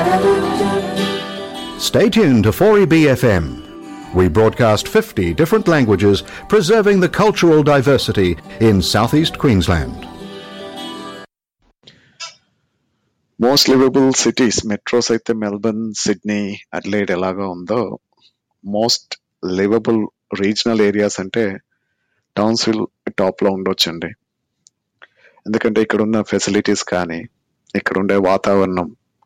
Stay tuned to 4EB FM. We broadcast 50 different languages, preserving the cultural diversity in southeast Queensland. Most livable cities metros అయితే Melbourne Sydney Adelaide ఎలాగా ఉందో most livable regional areas అంటే Townsville top లో ఉండొచ్చండి ఎందుకంటే ఇక్కడ ఉన్న facilities కానీ ఇక్కడ ఉండే వాతావరణం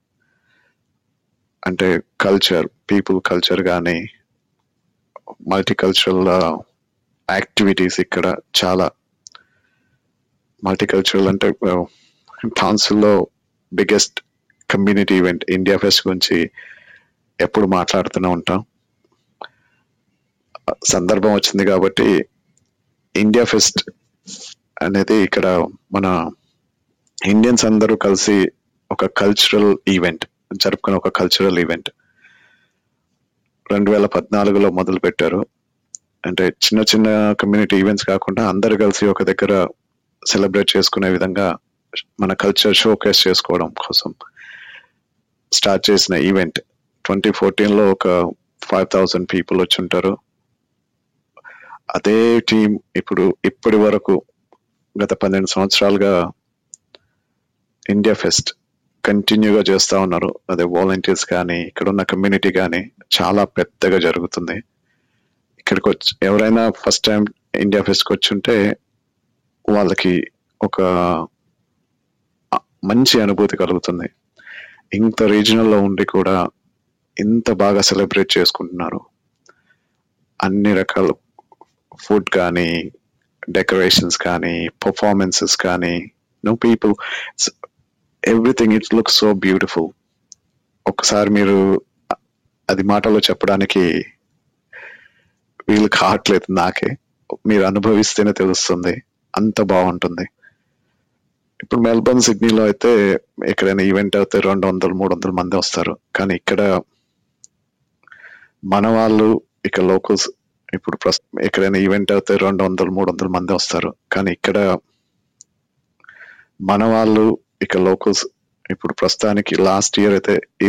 అంటే కల్చర్ పీపుల్ కల్చర్ కానీ మల్టీకల్చరల్ యాక్టివిటీస్ ఇక్కడ చాలా మల్టీకల్చరల్ అంటే టౌన్స్ లో biggest community event India fest గురించి ఎప్పుడు మాట్లాడుతూనే ఉంటాం సందర్భం వచ్చింది కాబట్టి ఇండియా ఫెస్ట్ అనేది ఇక్కడ మన ఇండియన్స్ అందరూ కలిసి ఒక కల్చరల్ ఈవెంట్ జరుపుకునే ఒక కల్చరల్ ఈవెంట్ రెండు వేల పద్నాలుగులో మొదలు పెట్టారు అంటే చిన్న చిన్న కమ్యూనిటీ ఈవెంట్స్ కాకుండా అందరు కలిసి ఒక దగ్గర సెలబ్రేట్ చేసుకునే విధంగా మన కల్చర్ షోకేస్ చేసుకోవడం కోసం స్టార్ట్ చేసిన ఈవెంట్ ట్వంటీ ఫోర్టీన్ లో ఒక ఫైవ్ థౌసండ్ పీపుల్ వచ్చి ఉంటారు అదే టీం ఇప్పుడు ఇప్పటి వరకు గత పన్నెండు సంవత్సరాలుగా ఇండియా ఫెస్ట్ కంటిన్యూగా చేస్తా ఉన్నారు అదే వాలంటీర్స్ కానీ ఇక్కడ ఉన్న కమ్యూనిటీ కానీ చాలా పెద్దగా జరుగుతుంది ఇక్కడికి వచ్చి ఎవరైనా ఫస్ట్ టైం ఇండియా ఫెస్ట్కి వచ్చి ఉంటే వాళ్ళకి ఒక మంచి అనుభూతి కలుగుతుంది ఇంత రీజనల్ లో ఉండి కూడా ఇంత బాగా సెలబ్రేట్ చేసుకుంటున్నారు అన్ని రకాల ఫుడ్ కానీ డెకరేషన్స్ కానీ పర్ఫార్మెన్సెస్ కానీ no people everything it look so beautiful ఒకసారి మీరు అది మాటలో చెప్పడానికి వీళ్ళు కావట్లేదు నాకే మీరు అనుభవిస్తేనే తెలుస్తుంది అంత బాగుంటుంది ఇప్పుడు మెల్బర్న్ సిడ్నీలో అయితే ఎక్కడైనా ఈవెంట్ అయితే రెండు వందలు మూడు వందల మంది వస్తారు కానీ ఇక్కడ మన వాళ్ళు ఇక లోకల్స్ ఇప్పుడు ప్రస్తుతం ఎక్కడైనా ఈవెంట్ అయితే రెండు వందలు మూడు వందల మంది వస్తారు కానీ ఇక్కడ మన వాళ్ళు ఇక లోకల్స్ ఇప్పుడు ప్రస్తుతానికి లాస్ట్ ఇయర్ అయితే